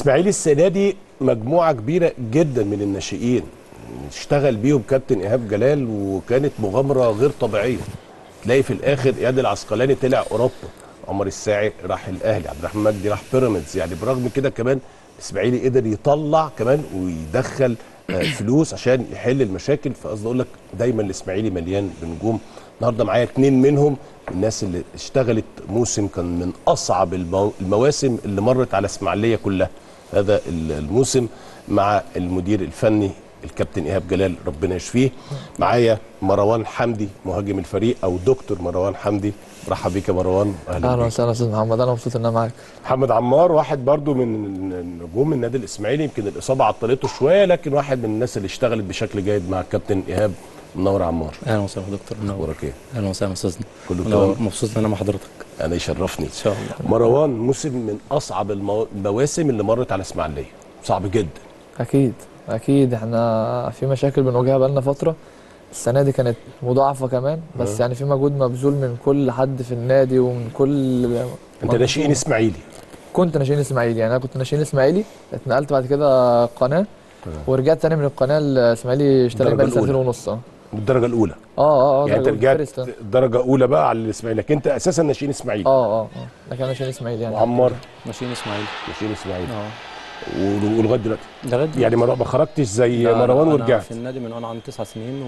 الاسماعيلي السنه دي مجموعه كبيره جدا من الناشئين اشتغل بيهم كابتن ايهاب جلال وكانت مغامره غير طبيعيه تلاقي في الاخر اياد العسقلاني طلع اوروبا عمر الساعي راح الاهلي عبد الرحمن مجدي راح بيراميدز يعني برغم كده كمان الاسماعيلي قدر يطلع كمان ويدخل آه، فلوس عشان يحل المشاكل فقصدي اقول لك دايما الاسماعيلي مليان بنجوم النهارده معايا اتنين منهم الناس اللي اشتغلت موسم كان من اصعب المو- المواسم اللي مرت على اسماعيليه كلها هذا ال- الموسم مع المدير الفني الكابتن ايهاب جلال ربنا يشفيه معايا مروان حمدي مهاجم الفريق او دكتور مروان حمدي مرحب بيك يا مروان اهلا اهلا بيك وسهلا استاذ محمد انا مبسوط ان انا معاك محمد عمار واحد برضو من نجوم النادي الاسماعيلي يمكن الاصابه عطلته شويه لكن واحد من الناس اللي اشتغلت بشكل جيد مع الكابتن ايهاب منور عمار اهلا وسهلا دكتور منور اخبارك ايه اهلا وسهلا استاذنا كله منور. تمام مبسوط ان انا مع حضرتك انا يشرفني ان شاء الله مروان موسم من اصعب المو... المواسم اللي مرت على اسماعيليه صعب جدا اكيد اكيد احنا في مشاكل بنواجهها بقالنا فتره السنه دي كانت مضاعفه كمان بس يعني في مجهود مبذول من كل حد في النادي ومن كل انت ناشئين اسماعيلي كنت ناشئين اسماعيلي يعني انا كنت ناشئين اسماعيلي اتنقلت بعد كده قناه ورجعت تاني من القناه الاسماعيلي اشتريت الدرجة بقالي سنتين الأولى. ونص اه بالدرجه الاولى اه اه يعني انت درجة رجعت فيرست. اه درجه اولى بقى على الاسماعيلي لكن انت اساسا ناشئين اسماعيلي اه اه ده كان ناشئين اسماعيلي يعني وعمار ماشيين اسماعيل ناشئين اسماعيلي اه و- ولغايه دلوقتي لغايه يعني ما ما خرجتش زي لا، مروان أنا ورجعت في النادي من وانا عندي تسع سنين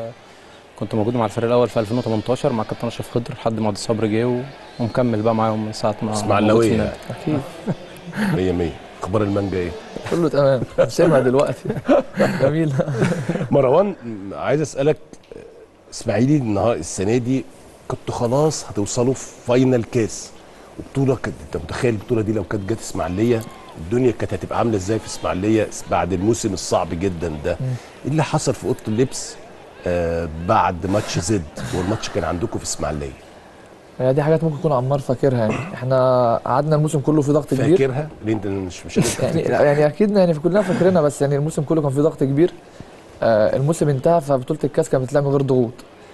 وكنت موجود مع الفريق الاول في 2018 مع كابتن اشرف خضر لحد ما عبد الصبر جه و- ومكمل بقى معاهم من ساعه ما موجود في اسماعيلاويه النادي. اكيد 100 100 اخبار المانجا ايه كله تمام سمع دلوقتي جميل مروان م- عايز اسالك اسماعيلي النهار السنه دي كنتوا خلاص هتوصلوا في فاينل كاس وبطوله كانت انت متخيل البطوله دي لو كانت جت اسماعيليه الدنيا كانت هتبقى عامله ازاي في اسماعيليه بعد الموسم الصعب جدا ده ايه اللي حصل في اوضه اللبس آه بعد ماتش زد والماتش كان عندكم في اسماعيليه هي دي حاجات ممكن يكون عمار فاكرها يعني احنا قعدنا الموسم كله في ضغط كبير فاكرها ليه انت مش مش قادر يعني تفتكر؟ يعني اكيد يعني كلنا فاكرينها بس يعني الموسم كله كان فيه ضغط كبير آه الموسم انتهى فبطوله الكاس كانت بتلعب من غير ضغوط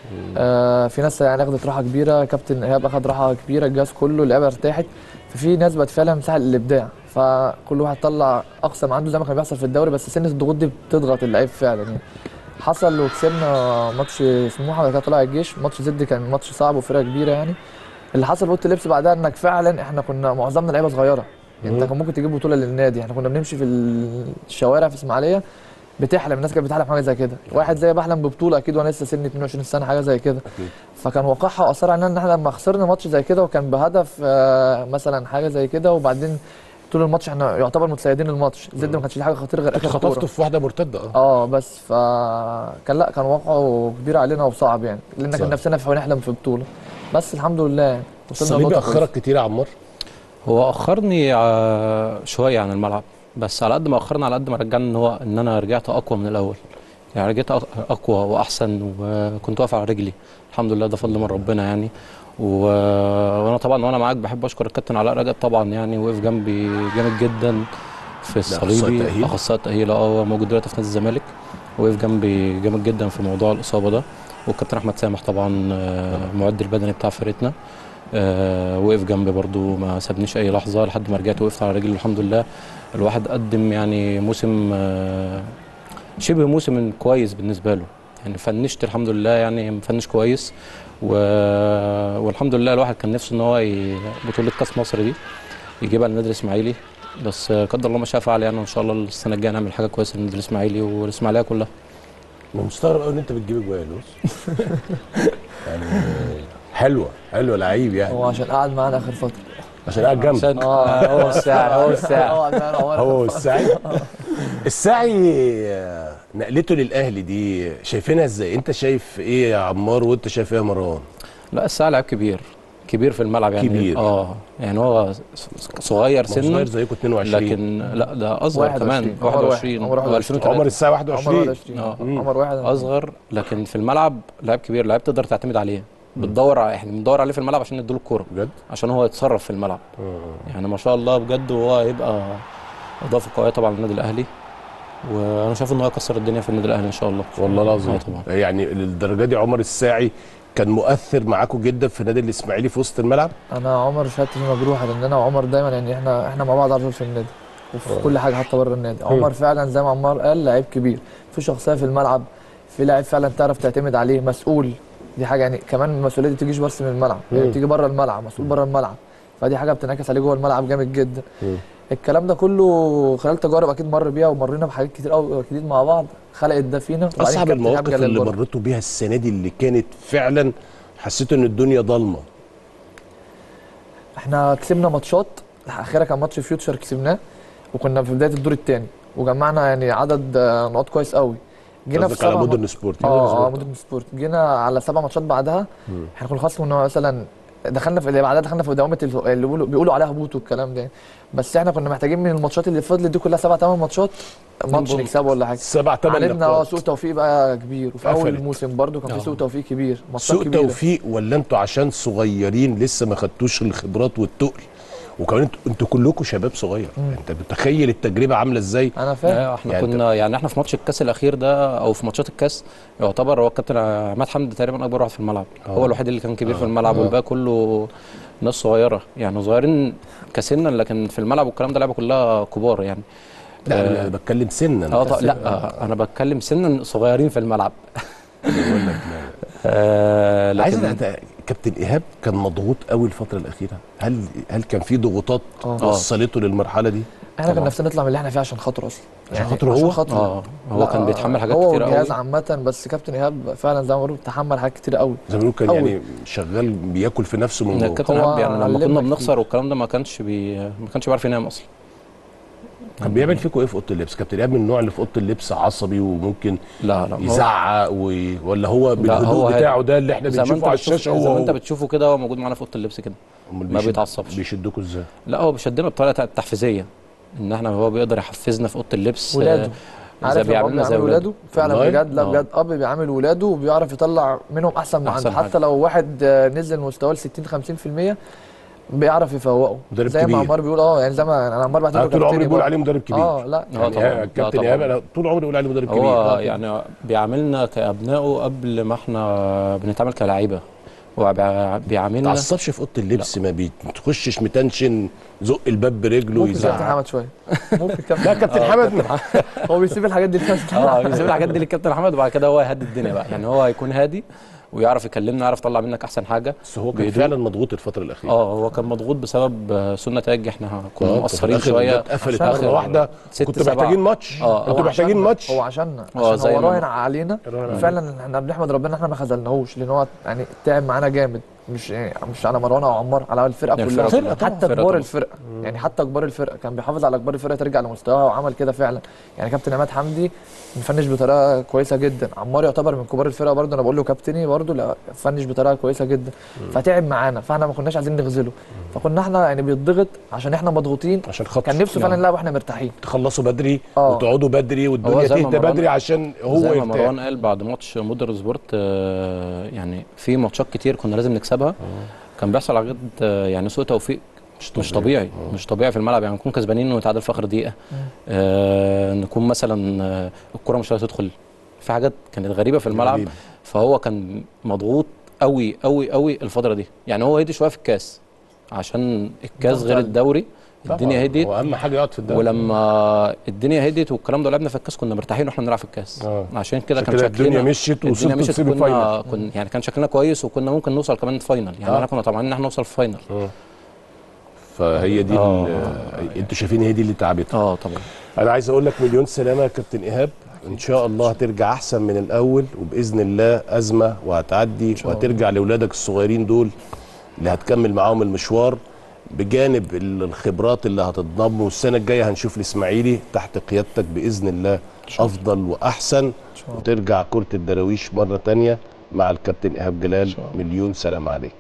آه في ناس يعني اخذت راحه كبيره كابتن ايهاب اخذ راحه كبيره الجهاز كله اللعيبه ارتاحت ففي ناس بقت فعلا مساحه للابداع فكل واحد طلع اقصى ما عنده زي ما كان بيحصل في الدوري بس سنه الضغوط دي بتضغط اللعيب فعلا يعني حصل وكسبنا ماتش سموحه وبعد كده طلع الجيش ماتش زد كان ماتش صعب وفرقه كبيره يعني اللي حصل في اوضه اللبس بعدها انك فعلا احنا كنا معظمنا لعيبه صغيره يعني انت كان ممكن تجيب بطوله للنادي احنا كنا بنمشي في الشوارع في اسماعيليه بتحلم الناس كانت بتحلم حاجه زي كده واحد زي بحلم ببطوله اكيد وانا لسه سني 22 سنه حاجه زي كده أكيد. فكان واقعها واثر علينا ان احنا لما خسرنا ماتش زي كده وكان بهدف آه، مثلا حاجه زي كده وبعدين طول الماتش احنا يعتبر متسيدين الماتش زد ما كانش فيه حاجه خطيره غير اخر خطفته كوره في واحده مرتده اه اه بس فكان لا كان واقعه كبير علينا وصعب يعني لان صعب. كان نفسنا في نحلم في بطوله بس الحمد لله يعني وصلنا الصليبي لنقطة كويسة. اخرك كتير يا عمار هو اخرني ع- شويه عن الملعب بس على قد ما اخرني على قد ما رجعني ان هو ان انا رجعت اقوى من الاول يعني رجعت أق- اقوى واحسن وكنت واقف على رجلي الحمد لله ده فضل من ربنا يعني و... وانا طبعا وانا معاك بحب اشكر الكابتن علاء رجب طبعا يعني وقف جنبي جامد جدا في أخصائي الصليبي تأهيل؟ اخصائي التاهيل اه هو موجود دلوقتي في نادي الزمالك وقف جنبي جامد جدا في موضوع الاصابه ده والكابتن احمد سامح طبعا آه، المعد البدني بتاع فرقتنا آه، وقف جنبي برضو ما سابنيش اي لحظه لحد ما رجعت وقفت على رجلي الحمد لله الواحد قدم يعني موسم آه، شبه موسم كويس بالنسبه له يعني فنشت الحمد لله يعني مفنش كويس و... والحمد لله الواحد كان نفسه ان هو ي... بطوله كاس مصر دي يجيبها للنادي الاسماعيلي بس آه، قدر الله ما شاء فعل يعني وان شاء الله السنه الجايه نعمل حاجه كويسه للنادي الاسماعيلي والاسماعيليه كلها انا مستغرب قوي ان انت بتجيب اجوال بص يعني حلوه حلوه لعيب يعني هو عشان قعد معانا اخر فتره عشان قاعد جنبك عشان اه هو الساعه هو الساعه قعد معانا هو هو السعي السعي آه، نقلته للاهلي دي شايفينها ازاي انت شايف ايه يا عمار وانت شايف ايه يا مروان لا الساعه لعيب كبير كبير في الملعب يعني كبير. اه يعني هو صغير ما هو صغير سنا زيكم 22 لكن لا ده اصغر 21. كمان عمر واحد. 21 عمر واحد. 2003 عمر الساعه عمر 21 21 آه. عمر واحد اصغر لكن في الملعب لاعب كبير لاعب تقدر تعتمد عليه بتدور ع- احنا بندور عليه في الملعب عشان نديله الكوره بجد عشان هو يتصرف في الملعب يعني ما شاء الله بجد وهو هيبقى اضافه قويه طبعا للنادي الاهلي وانا شايف ان هو يكسر الدنيا في النادي الاهلي ان شاء الله والله العظيم اه طبعا يعني للدرجه دي عمر الساعي كان مؤثر معاكم جدا في النادي الاسماعيلي في وسط الملعب انا عمر شهادتي فيه مجروحه لان انا وعمر دايما يعني احنا احنا مع بعض على طول في النادي وفي كل حاجه حتى بره النادي عمر فعلا زي ما عمار قال لعيب كبير في شخصيه في الملعب في لاعب فعلا تعرف تعتمد عليه مسؤول دي حاجه يعني كمان المسؤوليه دي تجيش بس من الملعب يعني مم. بتيجي بره الملعب مسؤول بره الملعب فدي حاجه بتنعكس عليه جوه الملعب جامد جدا مم. الكلام ده كله خلال تجارب اكيد مر بيها ومرينا بحاجات كتير قوي جديد مع بعض خلقت ده فينا وبعدين اصعب كابتن إيهاب المواقف جلال اللي برضه. مريتوا بيها السنه دي اللي كانت فعلا حسيت ان الدنيا ضلمه احنا كسبنا ماتشات اخرها كان ماتش فيوتشر كسبناه وكنا في بدايه الدور الثاني وجمعنا يعني عدد آه، نقاط كويس قوي جينا في قصدك على سبع مودرن مات- سبورت اه اه مودرن سبورت جينا على سبع ماتشات بعدها احنا كنا خلاص كنا مثلا دخلنا في اللي بعدها دخلنا في دوامه ال- اللي بيقولوا بيقولوا عليها هبوط والكلام ده بس احنا كنا محتاجين من الماتشات اللي فضلت دي كلها سبع ثمان ماتشات ماتش بونت. نكسبه ولا حاجه سبع ثمان عندنا اه نقاط سوء توفيق بقى كبير وفي اول قفلت. الموسم برده كان في آه. سوء توفيق كبير ماتشات سوء كبيره توفيق ولا انتوا عشان صغيرين لسه ما خدتوش الخبرات والتقل وكمان انتوا انتوا كلكم شباب صغير انت متخيل التجربه عامله ازاي انا فاهم ايوه احنا يعني يعني كنا يعني احنا في ماتش الكاس الاخير ده او في ماتشات الكاس يعتبر هو الكابتن عماد حمدي تقريبا اكبر واحد في الملعب آه. هو الوحيد اللي كان كبير في الملعب والباقي كله ناس صغيره يعني صغيرين كسنا لكن في الملعب والكلام ده لعبه كلها كبار يعني لا انا بتكلم سنا اه طب لا آه، انا بتكلم سنا صغيرين في الملعب بقول لك لا آه عايز لكن أنا- كابتن ايهاب كان مضغوط قوي الفتره الاخيره هل هل كان في ضغوطات آه. وصلته للمرحله دي احنا كان طبعاً. نفسنا نطلع من اللي احنا فيه عشان خاطره اصلا عشان خاطره هو؟ خاطره اه هو لا، كان بيتحمل حاجات هو كتير قوي والجهاز عامة بس كابتن ايهاب فعلا زي ما بقول تحمل حاجات كتير قوي زي ما بيقولوا كان أول. يعني شغال بياكل في نفسه من إن جوه الكابتن هو إيهاب يعني لما علمنا كنا كتير. بنخسر والكلام ده ما كانش بي ما كانش بيعرف ينام اصلا كان بيعمل فيكم ايه في اوضه اللبس كابتن ايهاب من النوع اللي في اوضه اللبس عصبي وممكن لا لا هو- يزعق و... ولا هو لا، بالهدوء هو هادي. بتاعه ده اللي احنا زي ما بنشوفه انت على بتشوف الشاشه هو زي ما انت هو. بتشوفه كده هو موجود معانا في اوضه اللبس كده أمال ما بيشد- بيتعصبش. بيشدكوا ازاي لا هو بيشدنا بطريقه تحفيزيه ان احنا هو بيقدر يحفزنا في اوضه اللبس ولاده آه، عارف زي لما بيعملنا اب زي بيعمل ولاده ولاده فعلا والله؟ بجد لا آه. بجد اب بيعامل ولاده وبيعرف يطلع منهم احسن ما أحسن عنده حتى حاجة. لو واحد آه، نزل مستواه ل 60 50% بيعرف يفوقه مدرب زي ما كبير. عمار بيقول اه يعني زي ما انا عمار بعتبره انا طول عمري كابتني بقول برضه. عليه مدرب كبير اه لا اه يعني طبعا إيه، لا كابتن طبعاً. ايهاب انا طول عمري بقول عليه مدرب كبير هو يعني بيعاملنا كابنائه قبل ما احنا بنتعامل كلاعيبه هو بيع- ما بيعاملنا تعصبش في اوضه اللبس ما بتخشش متنشن زق الباب برجله ممكن كابتن يزعق حمد شويه ممكن كابتن لا كابتن حمد هو بيسيب الحاجات دي للناس اه بيسيب الحاجات دي للكابتن احمد وبعد كده هو يهدي الدنيا بقى يعني هو هيكون هادي ويعرف يكلمنا يعرف يطلع منك احسن حاجه بس هو كان بهدوء. فعلا مضغوط الفتره الاخيره اه هو كان مضغوط بسبب آه، سوء نتائج احنا كنا آه، مقصرين في الآخر شويه جت قفلت عشان مره واحده ست كنتوا سبعة. محتاجين ماتش آه، كنتوا هو محتاجين عشاننا- ماتش هو عشاننا اه، عشان زي هو ما- راهن علينا راهن فعلا احنا بنحمد ربنا ان احنا ما خذلناهوش لان هو يعني تعب معانا جامد مش يعني مش على مروان او عمار على الفرقه يعني كلها الفرقة طبعا. حتى الفرقة كبار طبعا. الفرقه يعني حتى كبار الفرقه كان بيحافظ على كبار الفرقه ترجع لمستواها وعمل كده فعلا يعني كابتن عماد حمدي مفنش بطريقه كويسه جدا عمار يعتبر من كبار الفرقه برضه انا بقول له كابتني برضه لا فنش بطريقه كويسه جدا فتعب معانا فاحنا ما كناش عايزين نغزله فكنا احنا يعني بيتضغط عشان احنا مضغوطين عشان خاطر كان نفسه فعلا نعم. نلعب واحنا مرتاحين تخلصوا بدري آه. وتقعدوا بدري والدنيا زي ما تهدى مروان- بدري عشان هو زي ما يرتاح مروان قال بعد ماتش مودر سبورت آه، يعني في ماتشات كتير كنا لازم نكسبها كان بيحصل حاجات آه، يعني سوء توفيق مش, مش طبيعي مش طبيعي في الملعب يعني نكون كسبانين ونتعادل في اخر دقيقه آه نكون مثلا آه، الكره مش عايزه تدخل في حاجات كانت غريبه في الملعب غريبة. فهو كان مضغوط قوي قوي قوي الفتره دي يعني هو هدي شويه في الكاس عشان الكاس ضغط غير عليه. الدوري الدنيا طبعاً. هديت هو اهم حاجه يقعد في الدوري ولما الدنيا هديت والكلام ده لعبنا في الكاس كنا مرتاحين واحنا بنلعب في الكاس آه. عشان كده عشان كان كده شكلنا الدنيا مشيت الدنيا ووصلتوا مشيت السيمي كنا فاينل كن يعني كان شكلنا كويس وكنا ممكن نوصل كمان فاينل يعني آه. احنا كنا طبعا ان احنا نوصل في فاينل فهي دي آه. ال- انتوا شايفين هي دي اللي تعبتها اه طبعا انا عايز اقول لك مليون سلامه يا كابتن ايهاب ان شاء الله هترجع احسن من الاول وباذن الله ازمه وهتعدي وهترجع لاولادك الصغيرين دول اللي هتكمل معاهم المشوار بجانب ال- الخبرات اللي هتتضم والسنه الجايه هنشوف الاسماعيلي تحت قيادتك باذن الله افضل واحسن وترجع كره الدراويش مره تانية مع الكابتن ايهاب جلال مليون سلام عليك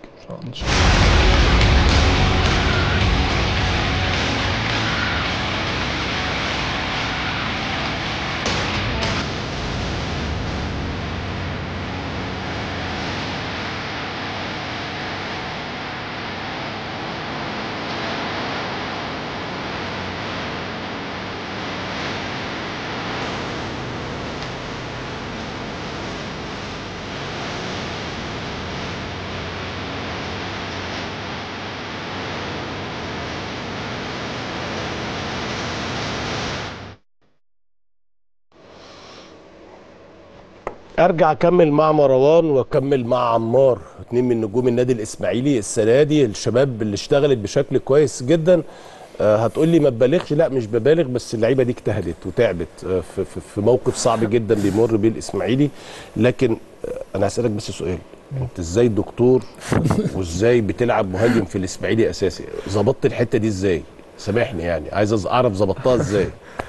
ارجع اكمل مع مروان واكمل مع عمار اتنين من نجوم النادي الاسماعيلي السنه دي الشباب اللي اشتغلت بشكل كويس جدا آه، هتقول لي ما تبالغش لا مش ببالغ بس اللعيبه دي اجتهدت وتعبت آه، في, في, في موقف صعب جدا بيمر بيه الاسماعيلي لكن آه، انا هسالك بس سؤال انت ازاي دكتور وازاي بتلعب مهاجم في الاسماعيلي اساسي ظبطت الحته دي ازاي سامحني يعني عايز أز- اعرف ظبطتها ازاي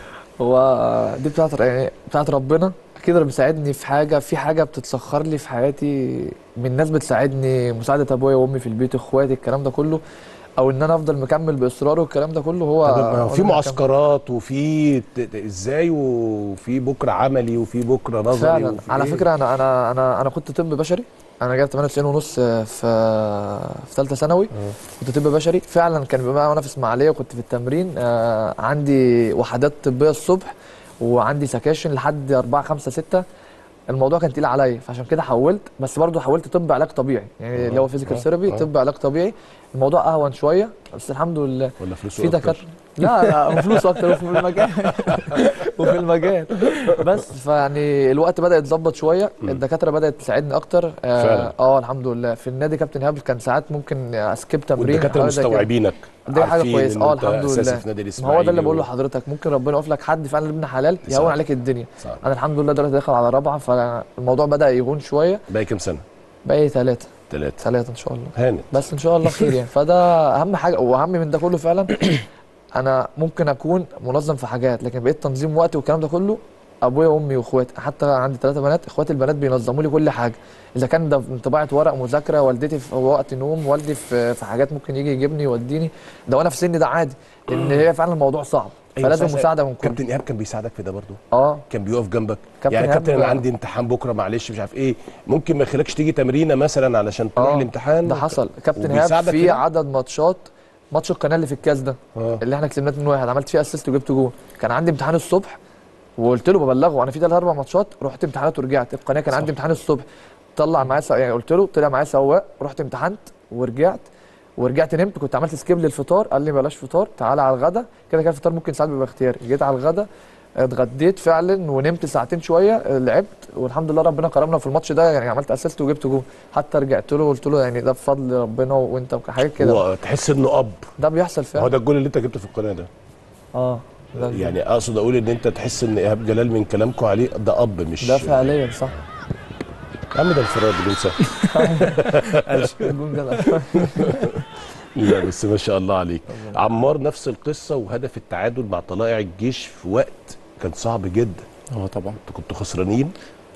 هو دي بتاعت يعني بتاعت ربنا اكيد ربنا بيساعدني في حاجه في حاجه بتتسخر لي في حياتي من ناس بتساعدني مساعده ابويا وامي في البيت اخواتي الكلام ده كله او ان انا افضل مكمل باصرار والكلام ده كله هو طب ما هو هو في ده اللي معسكرات وفي ت- ت- ازاي وفي بكره عملي وفي بكره نظري فعلا وفي على إيه؟ فكره انا انا انا انا كنت طب بشري انا جايب 98 ونص في في ثالثه ثانوي كنت طب بشري فعلا كان بيبقى وانا في اسماعيليه وكنت في التمرين آه عندي وحدات طبيه الصبح وعندي سكاشن لحد 4 5 6 الموضوع كان تقيل عليا فعشان كده حولت بس برضه حولت طب علاج طبيعي يعني اللي هو فيزيكال آه، ثيرابي آه. طب علاج طبيعي الموضوع اهون شويه بس الحمد لله ولا فلوسه في أكتر؟ دكاتره لا لا فلوس اكتر وفي المجال وفي المجال بس فيعني الوقت بدا يتظبط شويه الدكاتره بدات تساعدني اكتر اه, فعلا. آه الحمد لله في النادي كابتن هاب كان ساعات ممكن اسكيب تمرين والدكاتره حاجة زي كده. مستوعبينك دي حاجه عارفين كويسه إن اه أنت الحمد أساسي لله في نادي ما الاسماعيلي هو ده اللي و- بقول لحضرتك ممكن ربنا يقف لك حد فعلا ابن حلال صح. يهون عليك الدنيا صح. انا الحمد لله دلوقتي داخل على رابعه فالموضوع بدا يهون شويه باقي كام سنه؟ باقي ثلاثه ثلاثه ثلاثه ان شاء الله هانت بس ان شاء الله خير يعني فده اهم حاجه واهم من ده كله فعلا انا ممكن اكون منظم في حاجات لكن بقيت تنظيم وقتي والكلام ده كله ابويا وامي واخواتي حتى عندي ثلاثه بنات اخواتي البنات بينظموا لي كل حاجه اذا كان ده في طباعه ورق مذاكره والدتي في وقت نوم والدي في في حاجات ممكن يجي يجيبني يوديني ده وانا في سني ده عادي لان هي فعلا الموضوع صعب فلازم صح. مساعده من كل كابتن ايهاب كان بيساعدك في ده برضه اه كان بيقف جنبك كابتن يعني إيهاب كابتن انا بقى- عندي امتحان بكره معلش مش عارف ايه ممكن ما يخليكش تيجي تمرينه مثلا علشان تروح آه، الامتحان ده حصل كابتن ايهاب وبيساعدك في ده؟ عدد ماتشات ماتش القناه اللي في الكاس ده اه اللي احنا كسبناه 2 1 عملت فيه اسيست وجبت جول كان عندي امتحان الصبح وقلت له ببلغه انا في ثلاث اربع ماتشات رحت امتحانات ورجعت القناه كان صح. عندي امتحان الصبح طلع معايا سواق يعني قلت له طلع معايا سواق رحت امتحنت ورجعت ورجعت نمت كنت عملت سكيب للفطار قال لي بلاش فطار تعالى على الغدا كده كده الفطار ممكن ساعات بيبقى اختياري جيت على الغدا اتغديت فعلا ونمت ساعتين شويه آه، لعبت والحمد لله ربنا كرمنا في الماتش ده يعني عملت اسيست وجبت جول حتى رجعت له وقلت له يعني ده بفضل ربنا وانت حاجات كده هو تحس انه اب ده بيحصل هو فعلا ده الجول اللي انت جبته في القناه ده اه ده يعني اقصد اقول ان انت تحس ان ايهاب جلال من كلامكم عليه ده اب مش ده فعليا صح يا عم ده انفراد جول سهل الجون ده لا بس ما شاء الله عليك عمار نفس القصه وهدف التعادل مع طلائع الجيش في وقت كان صعب جدا اه طبعا انتوا كنتوا خسرانين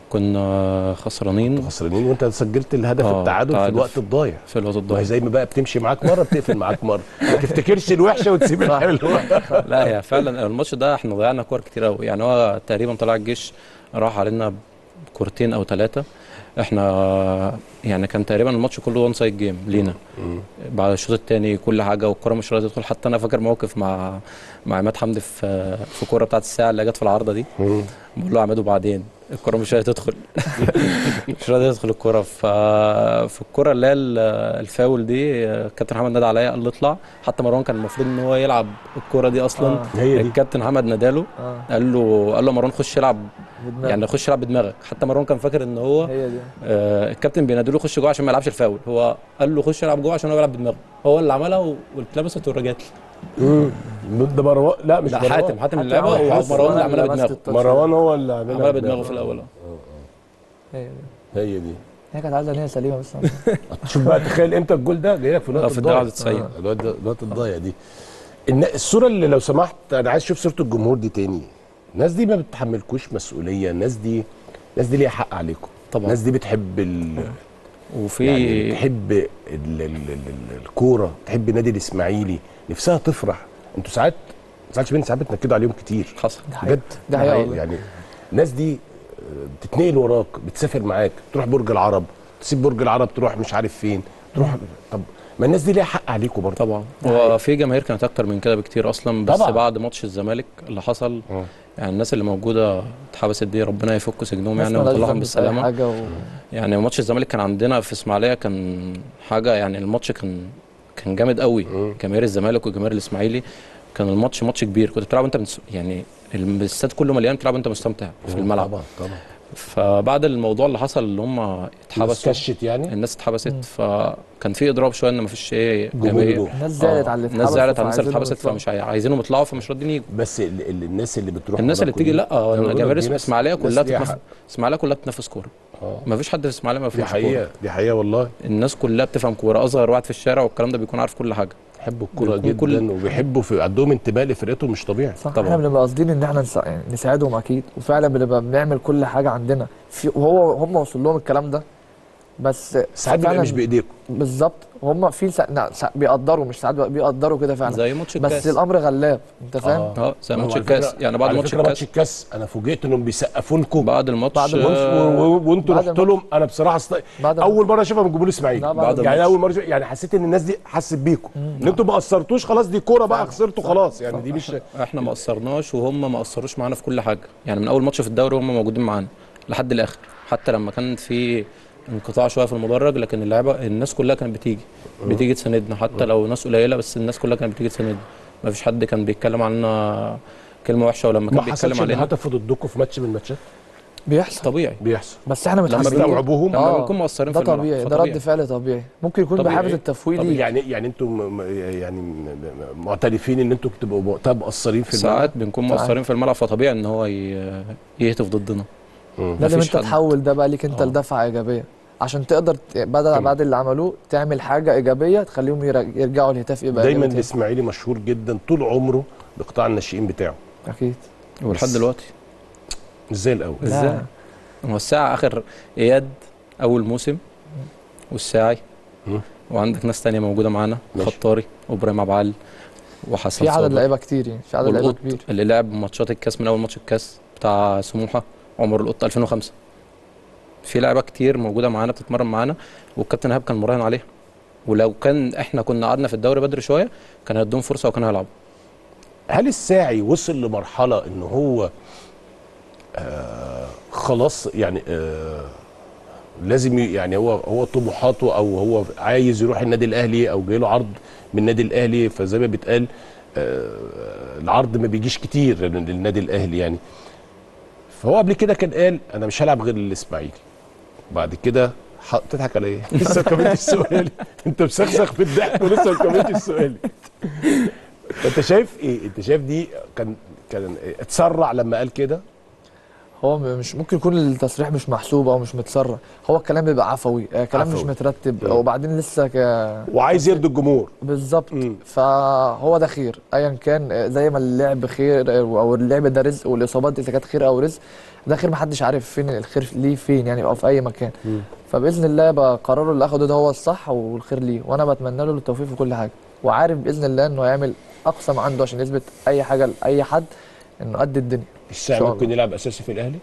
كنا خسرانين خسرانين وانت سجلت الهدف آه، التعادل في تعادل. الوقت الضايع في الوقت ما هي الضايع زي ما بقى بتمشي معاك مره بتقفل معاك مره ما تفتكرش الوحشه وتسيب الحلوه لا هي فعلا الماتش ده احنا ضيعنا كور كتير قوي يعني هو تقريبا طلع الجيش راح علينا كورتين او ثلاثه احنا يعني كان تقريبا الماتش كله وان سايد جيم لينا بعد الشوط الثاني كل حاجه والكره مش راضيه تدخل حتى انا فاكر موقف مع مع عماد حمدي في في الكوره بتاعت الساعه اللي جت في العارضه دي بقول له عماد وبعدين الكره مش راضيه تدخل مش راضيه تدخل الكره ف في الكره اللي هي ال- الفاول دي الكابتن محمد نادى عليا قال له اطلع حتى مروان كان المفروض ان هو يلعب الكره دي اصلا آه. هي دي الكابتن محمد ناداله اه قال له قال له مروان خش العب بدماغ. يعني خش العب بدماغك حتى مروان كان فاكر ان هو هي دي آه الكابتن بينادله خش جوه عشان ما يلعبش الفاول هو قال له خش العب جوه عشان هو بيلعب بدماغه هو اللي عملها و- واتلبست ورجعت مم. ده مروان لا مش لا مروان حاتم حاتم اللي لعبها حاتم حاتم. ومروان اللي أنا عملها لمست بدماغه التاتش. مروان هو اللي عملها عملها بدماغه في الاول آه. هي دي هي دي هي كانت عايزه ان هي سليمه بس شوف بقى تخيل امتى الجول ده جاي لك في آه، الوقت في الدقيقه الضايع 91 الوقت الوقت الضايع دي الن- الصوره اللي لو سمحت انا عايز اشوف صوره الجمهور دي تاني الناس دي ما بتحملكوش مسؤوليه الناس دي الناس دي ليها حق عليكم طبعا. الناس دي بتحب ال... وفي يعني بتحب ال... ال... ال... ال... الكوره بتحب النادي الاسماعيلي نفسها تفرح انتوا ساعات ما تزعلش مني ساعات بتنكدوا عليهم كتير حصل بجد ده حقيقة والله. يعني الناس دي آه، بتتنقل وراك بتسافر معاك تروح برج العرب تسيب برج العرب تروح مش عارف فين تروح طب ما الناس دي ليها حق عليكم برضه طبعا هو في جماهير كانت اكتر من كده بكتير اصلا بس طبعا. بعد ماتش الزمالك اللي حصل آه. يعني الناس اللي موجوده اتحبست دي ربنا يفك سجنهم يعني الناس مالهاش ويطلعهم ذنب في أي بالسلامه حاجه و... يعني ماتش الزمالك كان عندنا في اسماعيليه كان حاجه يعني الماتش كان كان جامد قوي جماهير الزمالك وجماهير الاسماعيلي كان الماتش ماتش كبير كنت بتلعب انت مس... يعني الاستاد كله مليان بتلعب انت مستمتع في الملعب طبعا طبعا فبعد الموضوع اللي حصل اللي هم الناس اتحبسوا كشت يعني الناس اتحبست فكان في اضراب شويه ان مفيش ايه جمهور جماهير يروح. الناس زعلت آه، على اللي الناس زعلت على الناس اللي فعايزينهم اتحبست يطلعوا. فمش عاي- عايزينهم يطلعوا فمش راضيين يجوا بس ال- ال- الناس اللي بتروح الناس اللي وراكوا بتيجي دي، لا اه أنا بقول لك جماهير دي ناس- اسماعيليه ناس كلها ليها تتنف... حق. اسماعيليه كلها بتنافس كوره آه. مفيش حد في اسماعيليه ما دي بيفهمش كوره حقيقه دي حقيقه والله الناس كلها بتفهم كوره اصغر واحد في الشارع والكلام ده بيكون عارف كل حاجه بيحبوا الكوره بيكون جدا كل- وبيحبوا في عندهم انتماء لفرقتهم مش طبيعي صح طبعاً. احنا بنبقى قاصدين ان احنا نسا... يعني نساعدهم اكيد وفعلا بنبقى بنعمل كل حاجه عندنا في وهو هم وصل لهم الكلام ده بس ساعات بيبقى فعلاً مش بايديكم بالظبط وهم في سا... نا- سا... بيقدروا مش ساعات بقى بيقدروا كده فعلا زي ماتش بس الكاس الامر غلاب انت فاهم آه. اه زي ما هو ماتش على الكاس فكرة- يعني بعد على ماتش فكرة ماتش الكاس الكاس انا فوجئت انهم بيسقفوا لكم بعد الماتش بعد و- الماتش آه، و- وانتوا بعد رحت الماتش. لهم انا بصراحه است... بعد اول مره اشوفها من جمهور اسماعيل لا، بعد يعني الماتش. اول مره أشوف- يعني حسيت ان الناس دي حست بيكم ان انتوا ما قصرتوش خلاص دي كوره بقى خسرتوا خلاص يعني دي مش احنا ما قصرناش وهم ما قصروش معانا في كل حاجه يعني من اول ماتش في الدوري هم موجودين معانا لحد الاخر حتى لما كان في انقطاع شويه في المدرج لكن اللعيبه الناس كلها كانت بتيجي بتيجي تساندنا حتى لو ناس قليله بس الناس كلها كانت بتيجي تساندنا ما فيش حد كان بيتكلم عننا كلمه وحشه ولما ما كان بيتكلم حصلش ان علينا هتفوا ضدكم في ماتش من الماتشات بيحصل طبيعي بيحصل بس احنا لما متحملين استوعبوهم لما آه، بنكون مقصرين ده في الملعب طبيعي ده فطبيعي. رد فعل طبيعي ممكن يكون طبيعي. بحافز التفويل طب ليك يعني يعني انتوا م- م- يعني م- م- معترفين ان انتوا بتبقوا مقت- مقصرين في الملعب ساعات بنكون ساعات. مقصرين في الملعب فطبيعي ان هو ي- يهتف ضدنا مم. لازم مفيش انت حد. تحول ده بقى ليك انت آه. لدفعه ايجابيه عشان تقدر ت- بعد تمام. بعد اللي عملوه تعمل حاجه ايجابيه تخليهم يرج- يرجعوا الهتاف يبقى دايما إيجابي تاني. الاسماعيلي مشهور جدا طول عمره بقطاع الناشئين بتاعه اكيد ولحد دلوقتي مش زي الاول لا. ازاي؟ هو الساعة آخر إياد أول موسم والساعي مم. وعندك ناس تانية موجودة معانا ماشي. خطاري وإبراهيم عبد العال وحسن في عدد صابر لعيبه كتير يعني في عدد لعيبه والقط كبير اللي لعب ماتشات الكاس من أول ماتش الكاس بتاع سموحة عمر القط 2005 في لعيبة كتير موجودة معانا بتتمرن معانا والكابتن إيهاب كان مراهن عليها ولو كان احنا كنا قعدنا في الدوري بدري شويه كان هيدوهم فرصه وكانوا هيلعبوا هل الساعي وصل لمرحله ان هو آه خلاص يعني آه لازم ي- يعني هو هو طموحاته او هو عايز يروح النادي الاهلي او جاي له عرض من النادي الاهلي فزي ما بيتقال آه العرض ما بيجيش كتير للنادي الاهلي يعني فهو قبل كده كان قال انا مش هلعب غير الاسماعيلي بعد كده ح- تضحك على ايه؟ لسه ما كملتش سؤالي انت مسخسخ في الضحك ولسه ما كملتش سؤالي انت شايف ايه؟ انت شايف دي كان كان اتسرع لما قال كده هو م- مش ممكن يكون التصريح مش محسوب او مش متسرع هو الكلام بيبقى عفوي آه، كلام مش عفوي. مترتب مم. وبعدين لسه ك... وعايز يرضي الجمهور بالظبط مم. فهو ده خير ايا كان آه، زي ما اللعب خير آه، او اللعب ده رزق والاصابات اذا كانت خير او رزق ده خير محدش عارف فين الخير ليه فين يعني او في اي مكان مم. فباذن الله يبقى قراره اللي اخده ده هو الصح والخير ليه وانا بتمنى له التوفيق في كل حاجه وعارف باذن الله انه هيعمل اقصى ما عنده عشان يثبت اي حاجه لاي حد انه قد الدنيا الساعي إن شاء ممكن يلعب اساسي في الاهلي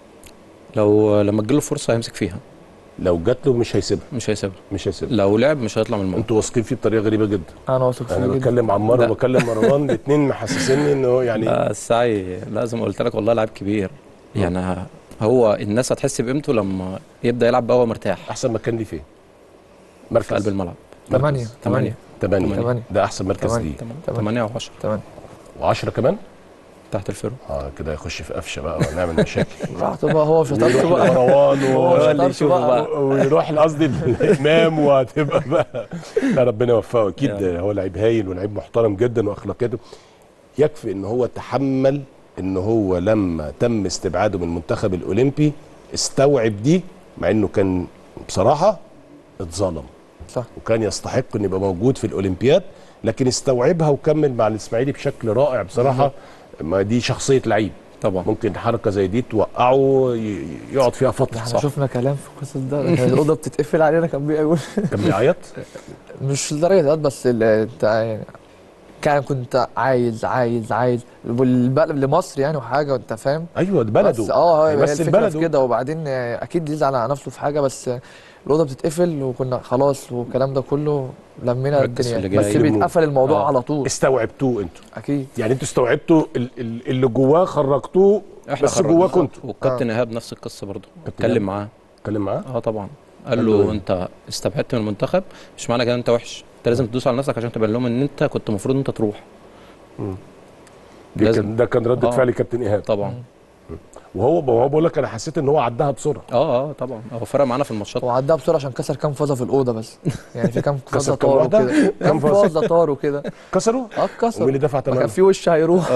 لو لما تجيله فرصه هيمسك فيها لو جات له مش هيسيبها مش هيسيبها مش هيسيبها لو لعب مش هيطلع من الملعب انتوا واثقين فيه بطريقه غريبه جدا انا واثق فيه انا جدا بكلم عمار لا. وبكلم مروان الاثنين محسسيني ان هو يعني لا السعي لازم قلت لك والله لاعب كبير يعني هو الناس هتحس بقيمته لما يبدا يلعب بقى وهو مرتاح احسن مكان ليه فين؟ في قلب مركز الملعب ثمانية ثمانية. ثمانية ثمانية. ده احسن مركز ثمانية. ليه تمام. 8 او 10 تمام و10 كمان تحت الفرو اه كده يخش في قفشه بقى ونعمل مشاكل براحته بقى هو شطارته ويروح بقى لمروان هو و... شطارته يشوفه بقى بقى. ويروح قصدي الامام وهتبقى بقى لا ربنا يوفقه اكيد يعني. هو لعيب هايل ولعيب محترم جدا واخلاقياته يكفي ان هو تحمل ان هو لما تم استبعاده من المنتخب الاولمبي استوعب دي مع انه كان بصراحه اتظلم صح وكان يستحق انه يبقى موجود في الاولمبياد لكن استوعبها وكمل مع الاسماعيلي بشكل رائع بصراحه ما دي شخصيه لعيب طبعا ممكن حركه زي دي توقعه ي- يقعد فيها ده فتره احنا شفنا كلام في القصص ده كانت الاوضه بتتقفل علينا كان بيقول كان بيعيط مش لدرجه ده بس ال- انت يعني كان كنت عايز عايز عايز والبلد لمصر يعني وحاجه وانت فاهم ايوه ده بلده بس اه هي بس الفكره في بلده. كده وبعدين آه، اكيد يزعل على نفسه في حاجه بس آه، الاوضه بتتقفل وكنا خلاص والكلام ده كله لمينا ركز في الدنيا اللي بس جاي. بيتقفل الموضوع آه. على طول استوعبتوه انتوا اكيد يعني انتوا استوعبتوا ال- ال- اللي جواه خرجتوه احنا بس خرجنا. جواكم انتوا والكابتن ايهاب نفس القصه برضه كابتن إيهاب؟ اتكلم معاه اتكلم معاه اه طبعا قال قال له له إيه؟ انت استبعدت من المنتخب مش معنى كده انت وحش انت لازم تدوس على نفسك عشان تبين لهم ان انت كنت المفروض انت تروح ده لازم. كان ده كان رده آه. فعل كابتن ايهاب طبعا مم. وهو وهو بقول لك انا حسيت ان هو عدها بسرعه اه اه طبعا هو فرق معانا في الماتشات هو عدها بسرعه عشان كسر كام فازه في الاوضه بس يعني في كام كسر فازه كام طاروا واحدة؟ كده كام كام فازة؟ فازه طاروا كده كسروا اه اتكسر ومين اللي دفع ما كان ثمنها في وش هيروح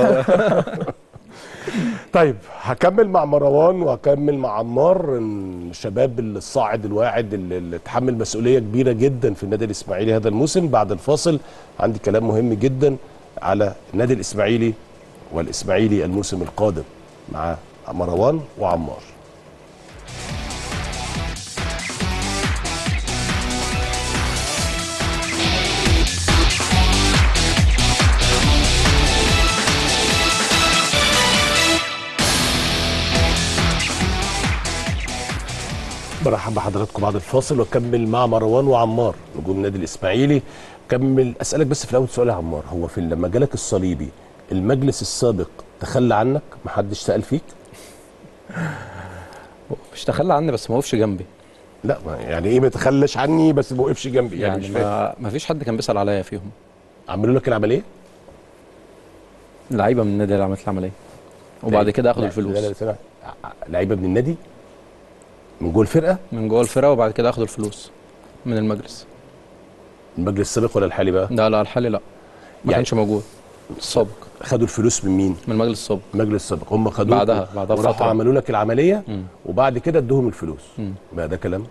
طيب هكمل مع مروان وهكمل مع عمار الشباب الصاعد الواعد اللي اللي اتحمل مسؤوليه كبيره جدا في النادي الاسماعيلي هذا الموسم بعد الفاصل عندي كلام مهم جدا على النادي الاسماعيلي والاسماعيلي الموسم القادم مع مروان وعمار برحب بحضراتكم بعد الفاصل واكمل مع مروان وعمار نجوم النادي الاسماعيلي كمل اسالك بس في الاول سؤال يا عمار هو في لما جالك الصليبي المجلس السابق تخلى عنك محدش سال فيك مش تخلى عني بس ما وقفش جنبي لا ما يعني ايه ما تخلش عني بس ما وقفش جنبي يعني, يعني, مش فاهم ما, ما فيش حد كان بيسال عليا فيهم عملوا لك العمليه لعيبه من النادي اللي عملت العمليه وبعد كده اخدوا لا، لا، لا، الفلوس لا، لا. لعيبه من النادي من جوه الفرقه من جوه الفرقه وبعد كده اخدوا الفلوس من المجلس المجلس السابق ولا الحالي بقى لا لا الحالي لا ما يعني- كانش موجود السابق خدوا الفلوس من مين من المجلس السابق المجلس السابق هم خدوه بعدها- بعدها وراحوا بفترة. عملوا لك العمليه مم. وبعد كده ادوهم الفلوس مم. بقى ده كلام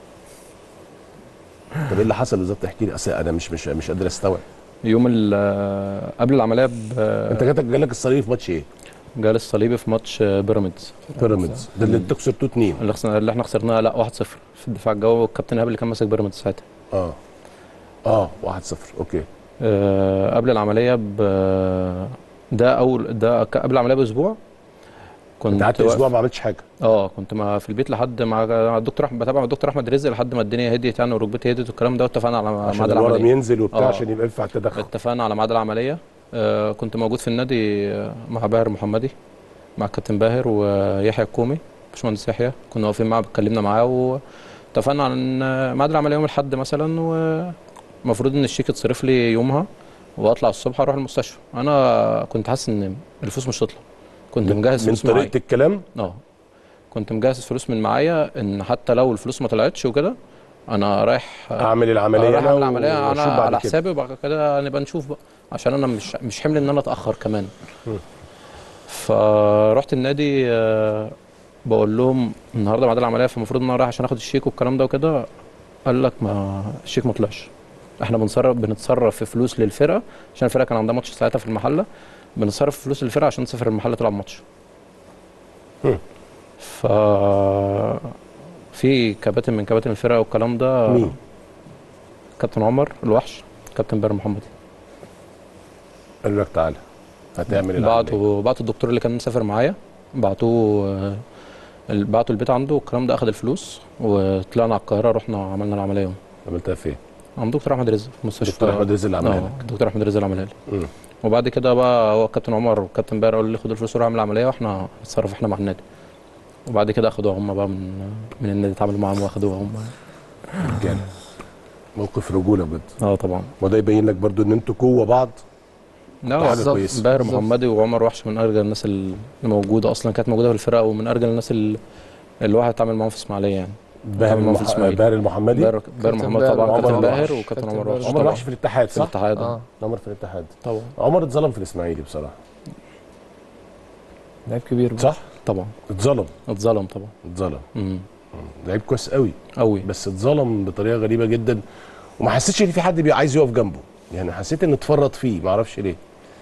طب ايه اللي حصل بالظبط احكي لي اصل انا مش مش مش قادر استوعب يوم ال- قبل العمليه ب- انت جاتك جالك الصليبي في ماتش ايه؟ جال الصليبي في ماتش بيراميدز بيراميدز ده اللي انتوا كسبتوه اتنين اللي, خسرنا اللي احنا خسرناها لا 1-0 في الدفاع الجوي والكابتن ايهاب اللي كان ماسك بيراميدز ساعتها اه اه 1-0 اوكي آه، قبل العمليه ب ده اول ده ك- قبل العمليه باسبوع كنت انت قعدت واقف- اسبوع ما عملتش حاجه اه كنت مع في البيت لحد مع مع الدكتور احمد بتابع مع الدكتور احمد رزق لحد ما الدنيا هديت يعني وركبتي هديت والكلام ده واتفقنا على عشان ميعاد الورم العمليه ينزل وبتاع آه. عشان يبقى ينفع التدخل اتفقنا على ميعاد العمليه آه كنت موجود في النادي آه، مع باهر محمدي مع الكابتن باهر ويحيى الكومي باشمهندس يحيى كنا واقفين معاه اتكلمنا معاه واتفقنا على ان ميعاد العمليه يوم الاحد مثلا ومفروض ان الشيك يتصرف لي يومها واطلع الصبح اروح المستشفى انا كنت حاسس ان الفلوس مش هتطلع كنت من- مجهز من فلوس معايا طريقه الكلام اه كنت مجهز فلوس من معايا ان حتى لو الفلوس ما طلعتش وكده انا رايح اعمل العمليه رايح انا اعمل العمليه انا وأشوف بعد على كده. حسابي وبعد كده نبقى نشوف بقى عشان انا مش مش حمل ان انا اتاخر كمان مم. فرحت النادي آه، بقول لهم النهارده ميعاد العمليه فالمفروض ان انا رايح عشان اخد الشيك والكلام ده وكده قال لك ما الشيك ما طلعش احنا بنتصرف بنتصرف في فلوس للفرقه عشان الفرقه كان عندها ماتش ساعتها في المحله بنتصرف في فلوس للفرقه عشان تسافر المحله تلعب ماتش مم. ف في كباتن من كباتن الفرقه والكلام ده مين؟ كابتن عمر الوحش كابتن بير محمدي قال لك تعالى هتعمل العمليه بعتوا بعتوا الدكتور اللي كان مسافر معايا بعتوه آه، ال- بعتوا البيت عنده والكلام ده اخد الفلوس وطلعنا على القاهره رحنا عملنا العمليه يوم عملتها فين؟ عند دكتور احمد رزق في مستشفى دكتور احمد رزق اللي عملها اه لك الدكتور احمد رزق اللي عملها لي مم. وبعد كده بقى هو الكابتن عمر والكابتن باهر قالوا لي خد الفلوس وروح اعمل العمليه واحنا نتصرف احنا مع النادي وبعد كده اخدوها هم بقى من من النادي اتعاملوا معاهم واخدوها هم رجاله موقف رجوله بجد اه طبعا ما ده يبين لك برضو ان انتوا جوه بعض لا حاجة بالظبط. كويسة. باهر بالظبط. محمدي وعمر وحش من ارجل الناس اللي موجوده اصلا كانت موجوده في الفرقه ومن ارجل الناس اللي اللي الواحد اتعامل معاهم في اسماعيليه يعني باهر طبعاً في المح... الإسماعيلي. باهر المحمدي باهر باهر كابتن محمد باهر طبعا وعمر كابتن وحش. باهر وكابتن كابتن عمر باهر. وحش عمر طبعا وحش في الاتحاد في صح؟ الاتحاد اه عمر في الاتحاد طبعا عمر اتظلم في الاسماعيلي بصراحه لعيب كبير بقى. صح؟ طبعا اتظلم اتظلم طبعا اتظلم امم لعيب كويس قوي قوي بس اتظلم بطريقه غريبه جدا وما حسيتش ان في حد بي- عايز يقف جنبه يعني حسيت ان اتفرط فيه ما اعرفش ليه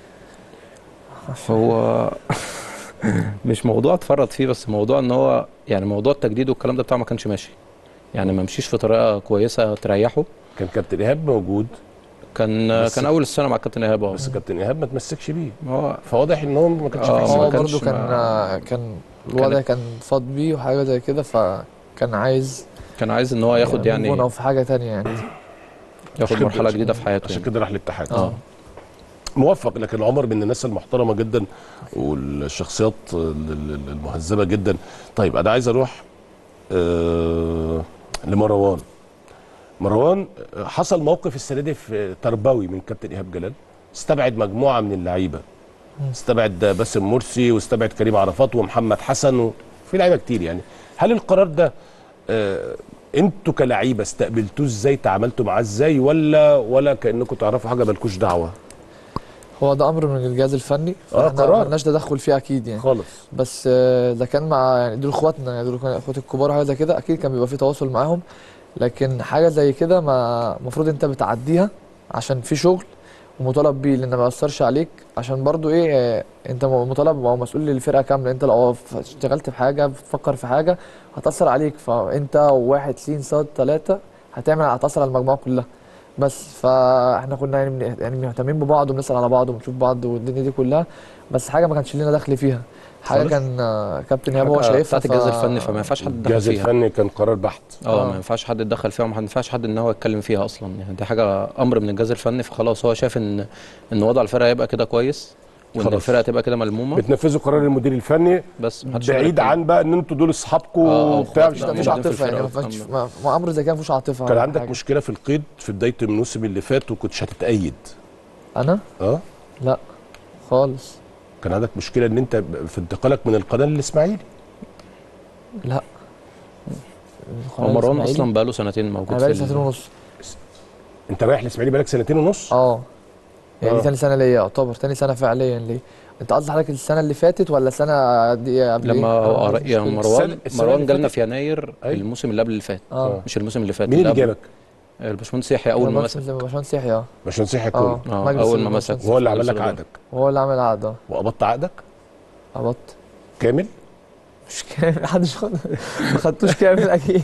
هو مش موضوع اتفرط فيه بس موضوع ان هو يعني موضوع التجديد والكلام ده بتاعه ما كانش ماشي يعني ما مشيش في طريقه كويسه تريحه كان كابتن ايهاب موجود كان بس- كان اول السنه مع الكابتن ايهاب اه بس كابتن ايهاب ما تمسكش بيه هو فواضح ان هو ما كانش آه، في ما هو حساباته. كانش برضه كان مع- كان الوضع كان فاض بيه وحاجه زي كده فكان عايز كان عايز ان هو ياخد يعني او في حاجه تانية يعني ياخد عشان مرحله كده- جديده في حياته عشان يعني. كده راح الاتحاد اه موفق لكن عمر من الناس المحترمه جدا والشخصيات ال- ال- المهذبه جدا طيب انا عايز اروح آه لمروان مروان آه، حصل موقف السنه دي في تربوي من كابتن ايهاب جلال استبعد مجموعه من اللعيبه استبعد باسم مرسي واستبعد كريم عرفات ومحمد حسن وفي لعيبه كتير يعني هل القرار ده آه انتوا كلعيبه استقبلتوه ازاي تعاملتوا معاه ازاي ولا ولا كانكم تعرفوا حاجه مالكوش دعوه هو ده امر من الجهاز الفني آه، فاحنا قرار. مالناش تدخل فيه اكيد يعني خالص بس آه، ده كان مع يعني دول اخواتنا يعني دول كانوا اخواتي الكبار حاجه زي كده اكيد كان بيبقى في تواصل معاهم لكن حاجه زي كده ما المفروض انت بتعديها عشان في شغل ومطالب بيه لان ما ياثرش عليك عشان برضو ايه آه، انت مطالب او مسؤول للفرقه كامله انت لو ف- اشتغلت في حاجه بتفكر في حاجه هتاثر عليك فانت وواحد سين صاد ثلاثه هتعمل هتاثر على المجموعه كلها بس فاحنا كنا يعني من- يعني مهتمين ببعض وبنسال على بعض وبنشوف بعض والدنيا دي كلها بس حاجه ما كانش لنا دخل فيها حاجه خالص؟ كان آه، كابتن ايهاب هو حاجة شايفها بتاعت الجهاز ف- الفني فما ينفعش حد يتدخل الجهاز فيها الفني كان قرار بحت اه آه. ما ينفعش حد يتدخل فيها وما ينفعش حد ان هو يتكلم فيها اصلا يعني دي حاجه امر من الجهاز الفني فخلاص هو شايف ان ان وضع الفرقه هيبقى كده كويس وان خلاص. الفرقه تبقى كده ملمومه بتنفذوا قرار المدير الفني بس محدش يقدر بعيد يتكلم. عن بقى ان انتوا دول اصحابكم آه، آه، وبتاع أخوات. مفيش لا، مفيش موجودين في عاطفه يعني ما الفرقة فيش والكلام ما ما امر زي كده ما فيهوش عاطفه كان ولا عندك حاجة. مشكله في القيد في بدايه الموسم اللي فات وكنتش هتتأيد انا اه لا خالص كان عندك مشكله ان انت في انتقالك من القناه للاسماعيلي لا هو مروان اصلا بقاله سنتين موجود انا بقالي في ال- سنتين ونص انت رايح الاسماعيلي بقالك سنتين ونص اه يعني آه. دي تاني سنه ليا يعتبر تاني سنه فعليا ليا انت قصدي حضرتك السنه اللي فاتت ولا السنه دي قبل لما إيه؟ هو آه، قر- مش يعني مشكلة. مروان السنة- السنة مروان اللي جالنا فاتت. في يناير أيوة. الموسم اللي قبل اللي فات اه مش الموسم اللي فات مين اللي قبله. جابك؟ الباشمهندس يحيى اول ما مسك باشمهندس يحيى اه باشمهندس يحيى اه كون آه، مجلس أول ما الباشمهندس مسك. وهو اللي عمل لك السودان. عقدك هو اللي عامل عقد اه وقبضت عقدك قبضت كامل مش كامل محدش خد ما خدتوش كامل اكيد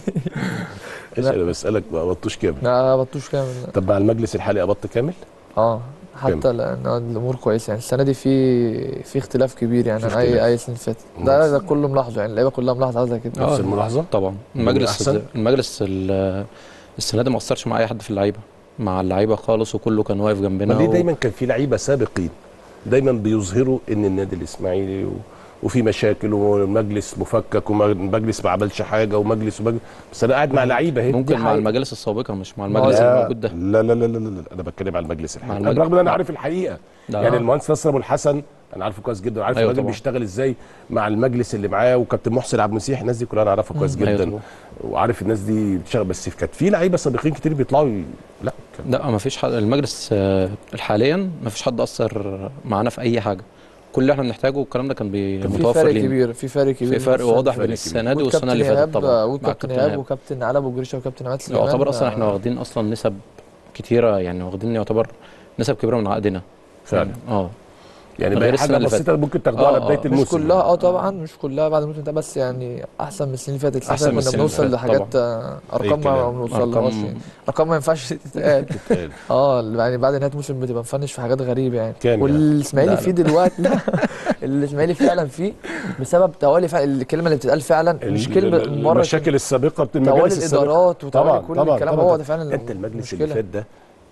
ايش لا. انا بسالك ما قبضتوش كامل لا ما قبضتوش كامل لا. طب مع المجلس الحالي قبضت كامل اه كامل. حتى لان الامور كويسه يعني السنه دي في في اختلاف كبير يعني في عن اختلاف. اي اي سنه فاتت ده ده كله ملاحظه يعني اللعيبه كلها ملاحظه حاجه زي كده نفس آه. الملاحظه طبعا من المجلس أحسن؟ المجلس ال- السنه دي ما اثرش مع اي حد في اللعيبه مع اللعيبه خالص وكله كان واقف جنبنا ما ليه و- دايما كان في لعيبه سابقين دايما بيظهروا ان النادي الاسماعيلي و... وفي مشاكل ومجلس مفكك ومجلس ما عملش حاجه ومجلس ومجلس بس انا قاعد مع لعيبه اهي ممكن دي مع حقيقة. المجالس السابقه مش مع ما هو المجلس لا. الموجود ده لا لا لا لا, لا, لا. انا بتكلم على المجلس الحالي المجلس- رغم ان انا عارف الحقيقه لا. يعني آه. المهندس نصر ابو الحسن انا عارفه كويس جدا وعارف أيوة الراجل طبعا. بيشتغل ازاي مع المجلس اللي معاه وكابتن محسن عبد المسيح الناس دي كلها انا اعرفها كويس أيوة جدا طبعا. وعارف الناس دي بتشتغل بس كانت في لعيبه سابقين كتير بيطلعوا ي... لا كان لا ما فيش حد المجلس آه، حاليا ما فيش حد اثر معانا في اي حاجه كل اللي احنا بنحتاجه والكلام ده كان بي- في متوفر فرق لينا كبير في فرق كبير في فرق من واضح السنة بين اللي السنه دي فاتت. والسنه اللي فاتت إيهاب- طبعا وجود مع كابتن ايهاب وكابتن علي ابو جريشه وكابتن عماد سليمان يعتبر اصلا احنا آه، واخدين اصلا نسب كتيره يعني واخدين يعتبر نسب كبيره من عقدنا فعلا اه يعني غير بقى السنة حاجه اللي بسيطه ممكن تاخدوها آه، على بدايه آه. مش الموسم كلها اه طبعا مش كلها بعد الموسم ده بس يعني احسن من السنين اللي فاتت السنة أحسن من اللي فاتت السنين كنا اللي بنوصل فاتت لحاجات آه، ارقام ما كلام. بنوصل لهاش ارقام يعني. ارقام ما ينفعش تتقال تتقال. اه يعني بعد نهايه الموسم بتبقى مفنش في حاجات غريبه يعني كام يعني؟ والاسماعيلي لا، فيه دلوقتي لا الاسماعيلي فعلا فيه بسبب توالي فعلا الكلمه اللي بتتقال فعلا مش ال- كلمه ال- مره المشاكل السابقه بتاع توالي المجالس السابقة. الادارات وتوالي طبعا كل طبعا الكلام طبعا هو ده فعلا انت المجلس اللي المشكلة. فات ده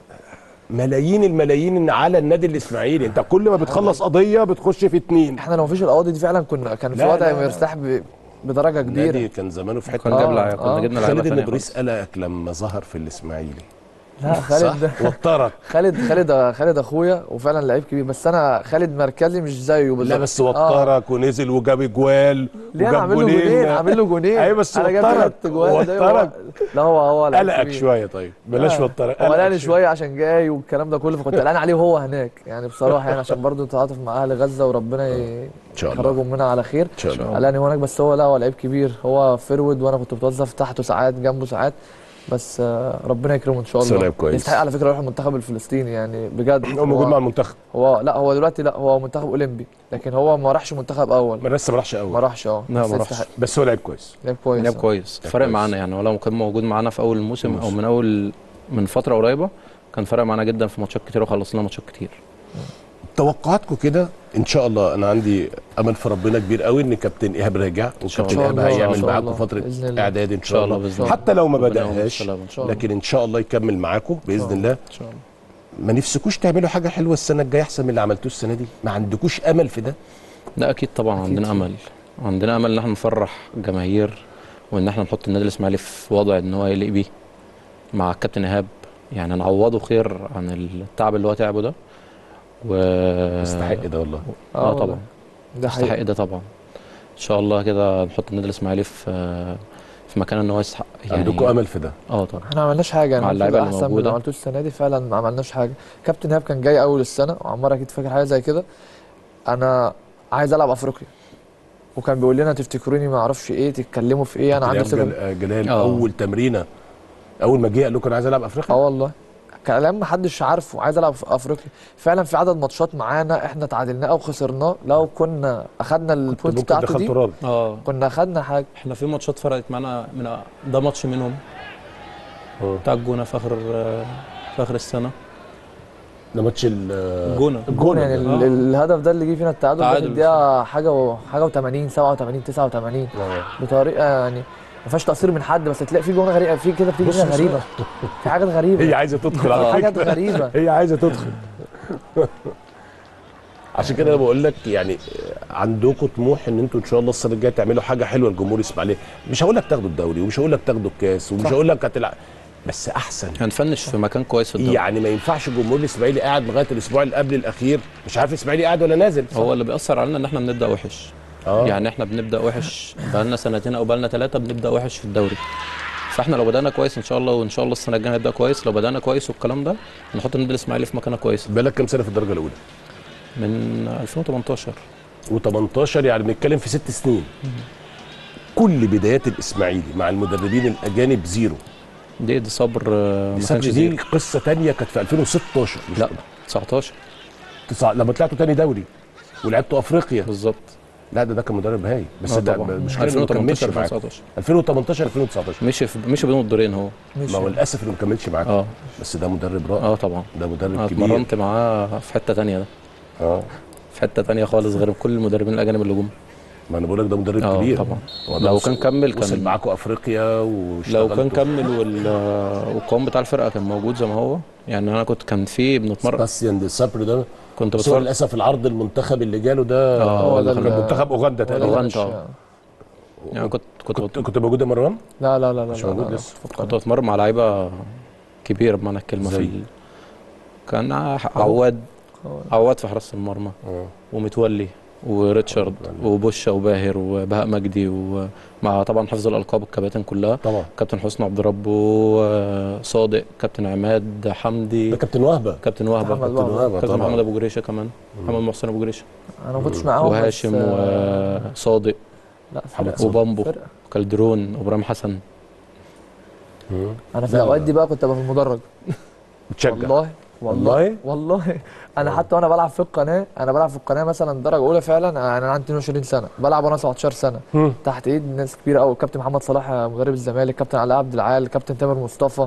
ملايين الملايين على النادي الاسماعيلي انت كل ما بتخلص قضيه بتخش في اتنين احنا لو مفيش القواضي دي فعلا كنا كان في لا، وضع لا، لا. مرتاح ب- بدرجه النادي كبيره كان زمانه في حته كان آه، جاب لعيبه آه. كنا جبنا لعيبه خالد ثانيه النبريس خالص. قلقك لما ظهر في الاسماعيلي لا خالد ده صح وترك خالد خالد خالد اخويا وفعلا لعيب كبير بس انا خالد مركزي مش زيه بالظبط لا بس آه. وترك ونزل وجاب اجوال ليه انا وجاب عامل له جونين عامل له جونين ايوه بس انا جايب وترك ثلاث اجوال ده هو- وترك لا هو هو لعيب قلقك كبير. شويه طيب بلاش آه. وترك هو قلقك قلقني شويه عشان جاي والكلام ده كله فكنت قلقان عليه وهو هناك يعني بصراحه يعني عشان برضه نتعاطف مع اهل غزه وربنا ي- ان شاء الله يخرجهم منها على خير ان شاء الله قلقني هو هناك بس هو لا هو لعيب كبير هو فيرود وانا كنت بتوظف تحته ساعات جنبه ساعات بس آه، ربنا يكرمه ان شاء بس هو الله لعيب كويس. يستحق على فكره يروح المنتخب الفلسطيني يعني بجد هو موجود مع المنتخب هو لا هو دلوقتي لا هو منتخب اولمبي لكن هو ما راحش منتخب اول ما لسه ما راحش ما اول راحش اه لا، بس ما راحش. يستحق. بس هو لعيب كويس لعيب كويس لعب آه. كويس لعب فرق كويس. معانا يعني ولو كان موجود معانا في اول الموسم او الموسم. من اول من فتره قريبه كان فرق معانا جدا في ماتشات كتير وخلصنا ماتشات كتير توقعاتكم كده ان شاء الله انا عندي امل في ربنا كبير قوي ان كابتن ايهاب راجع شاء وكابتن الله. ايهاب إن شاء هيعمل الله. معاكم فتره بإذن الله. اعداد ان ان شاء الله باذن الله حتى لو ما ربنا يقوم بداهاش بالسلامة. ان شاء الله لكن ان شاء الله يكمل معاكم باذن الله ان شاء الله ما نفسكوش تعملوا حاجه حلوه السنه الجايه احسن من اللي عملتوه السنه دي ما عندكوش امل في ده لا اكيد طبعا أكيد عندنا في. امل عندنا امل ان احنا نفرح الجماهير وان احنا نحط النادي الاسماعيلي في وضع ان هو يليق بيه مع الكابتن ايهاب يعني نعوضه خير عن التعب اللي هو تعبه ده و يستحق ده والله اه والله. طبعا ده يستحق حقيقي ده طبعا ان شاء الله كده نحط النادي الاسماعيلي في في مكان ان هو يستحق يعني عندكم امل في ده اه طبعا احنا ما عملناش حاجه يعني مع المفروض اللعيبة اللي احسن من اللي موجودة. عملتوه السنه دي فعلا ما عملناش حاجه كابتن ايهاب كان جاي اول السنه وعمار اكيد فاكر حاجه زي كده انا عايز العب افريقيا وكان بيقول لنا تفتكروني ما اعرفش ايه تتكلموا في ايه انا عندي كابتن ثقه جل- جلال آه. اول تمرينه اول ما جه قال لكم انا عايز العب اه افريقيا والله كلام ما حدش عارفه عايز العب في افريقيا فعلا في عدد ماتشات معانا احنا تعادلناه او خسرناه لو كنا اخدنا البوينت ممكن بتاعته دخلت دي رابع اه كنا اخدنا حاجه احنا في ماتشات فرقت معانا من ده ماتش منهم آه. بتاع الجونه في اخر في اخر السنه ده ماتش ال- الجونه الجون يعني ال- آه. الهدف ده اللي جه فينا التعادل ده في تعادل الدقيقه حاجه و حاجه و80 87 89 آه. بطريقه يعني ما فيهاش تقصير من حد بس تلاقي في جون غريبه في كده بتيجي بص كده بص. غريبه في حاجات غريبه هي عايزه تدخل على حاجات فكره غريبه هي عايزه تدخل عشان كده انا بقول لك يعني عندكم طموح ان انتوا ان شاء الله السنه الجايه تعملوا حاجه حلوه لجمهور الاسماعيليه مش هقول لك تاخدوا الدوري ومش هقول لك تاخدوا الكاس ومش صح. هقول لك هتلعب بس احسن هنفنش في مكان كويس في الدوري يعني ما ينفعش جمهور الاسماعيلي قاعد لغايه الاسبوع اللي قبل الاخير مش عارف الاسماعيلي قاعد ولا نازل هو اللي بيأثر علينا ان احنا بنبدا وحش اه يعني احنا بنبدا وحش بقالنا سنتين او بقالنا ثلاثه بنبدا وحش في الدوري فاحنا لو بدانا كويس ان شاء الله وان شاء الله السنه الجايه هنبدا كويس لو بدانا كويس والكلام ده نحط النادي الاسماعيلي في مكانه كويسه بالك كام سنه في الدرجه الاولى من 2018 و18 يعني بنتكلم في ست سنين كل بدايات الاسماعيلي مع المدربين الاجانب زيرو دي دي صبر آه، دي ما صبري كانش دي زيرو قصه تانية كانت في 2016 مش لا 19 تسع... لما طلعتوا تاني دوري ولعبتوا افريقيا بالظبط لا ده ده كان مدرب هايل بس آه ده طبعا. المشكله انه ما كملش 2018 معاك 2019 2018 2019 مشي في مشي بين الدورين هو مش ما هو للاسف انه ما كملش معاك اه بس ده مدرب رائع اه طبعا ده مدرب انا كبير اتمرنت معاه في حته تانية ده اه في حته تانية خالص غير كل المدربين الاجانب اللي جم ما انا بقول لك ده مدرب اه كبير طبعا هو ده لو وصل- كان كمل وصل كان معاكم افريقيا لو واشتغلتوا كان كمل وال... والقوام بتاع الفرقه كان موجود زي ما هو يعني انا كنت كان في بنتمرن سباستيان دي صبر ده كنت بس هو بتفرج للاسف العرض المنتخب اللي جاله ده اه هو ده كان اللي- منتخب اوغندا هو ده تقريبا اللي أوغندا. مش- يعني كنت كنت كنت كنت موجود يا مروان لا لا لا لا مش لا، موجود لا، لا، لسه. في كنت القناة. بتمرن مع لعيبه كبيره بمعنى الكلمه في زي؟ ال... كان عواد هو- عواد في حراسه المرمى اه ومتولي وريتشارد متولي. وبوشة وباهر وبهاء مجدي ومع طبعا حفظ الالقاب الكباتن كلها طبعا كابتن حسني عبد ربه وصادق كابتن عماد حمدي ده كابتن وهبه كابتن وهبه محمد كابتن وهبه كابتن محمد طبعا ابو جريشه كمان محمد محسن ابو جريشه انا ما كنتش معاهم بس، وهاشم آه، وصادق لا محمد فرقة. صادق. وبامبو فرقة. كالدرون وابراهيم حسن مم. انا في لا، الاوقات لا. دي بقى كنت ابقى في المدرج بتشجع والله والله؟ والله انا حتى وانا بلعب في القناه انا بلعب في القناه مثلا درجه اولى فعلا انا عندي 22 سنه بلعب وانا 17 سنه مم. تحت ايد ناس كبيره قوي كابتن محمد صلاح مدرب الزمالك كابتن علاء عبد العال كابتن تامر مصطفى